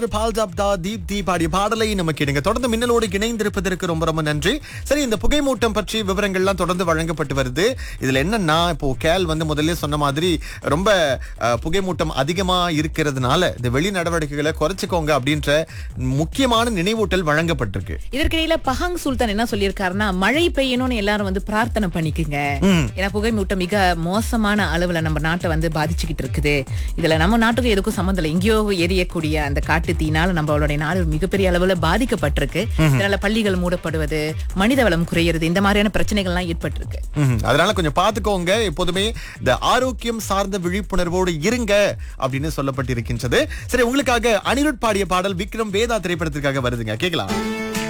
பால்ஜாப்தா தீப் தீ பாடிய பாடலை நம்ம கேடுங்க தொடர்ந்து மின்னலோடு இணைந்திருப்பதற்கு ரொம்ப ரொம்ப நன்றி சரி இந்த புகைமூட்டம் பற்றி விவரங்கள்லாம் தொடர்ந்து வழங்கப்பட்டு வருது இதுல என்னன்னா இப்போ கேல் வந்து முதல்ல சொன்ன மாதிரி ரொம்ப அஹ், புகைமூட்டம் அதிகமா இருக்கிறதுனால இந்த வெளி நடவடிக்கைகளை குறைச்சிக்கோங்க அப்படின்ற முக்கியமான நினைவூட்டல் வழங்கப்பட்டிருக்கு இதற்கிடையில பஹாங் சுல்தான் என்ன சொல்லியிருக்காருன்னா மழை பெய்யணும்னு எல்லாரும் வந்து பிரார்த்தனை பண்ணிக்கங்க ஏன்னா புகைமூட்டம் மிக மோசமான அளவுல நம்ம நாட்டை வந்து பாதிச்சுக்கிட்டு இருக்குது இதுல நம்ம நாட்டுக்கும் எதுக்கும் சம்மந்தம் இல்லை எங்கேயோ எரியக்கூடிய அந்த காட்டு தீனால நம்மளுடைய நாடு மிகப்பெரிய அளவுல பாதிக்கப்பட்டிருக்கு இதனால பள்ளிகள் மூடப்படுவது மனித வளம் குறையிறது இந்த மாதிரியான பிரச்சனைகள்லாம் ஏற்பட்டிருக்கு ம்ஹும். அதனால கொஞ்சம் பாத்துக்கோங்க எப்போதுமே இந்த ஆரோக்கியம் சார்ந்த விழிப்புணர்வோடு இருங்க அப்படின்னு சொல்லப்பட்டிருக்கின்றது சரி உங்களுக்காக அனிருட் பாடிய பாடல் விக்ரம் வேதா திரைப்படத்திற்காக வருதுங்க கேக்கலாம்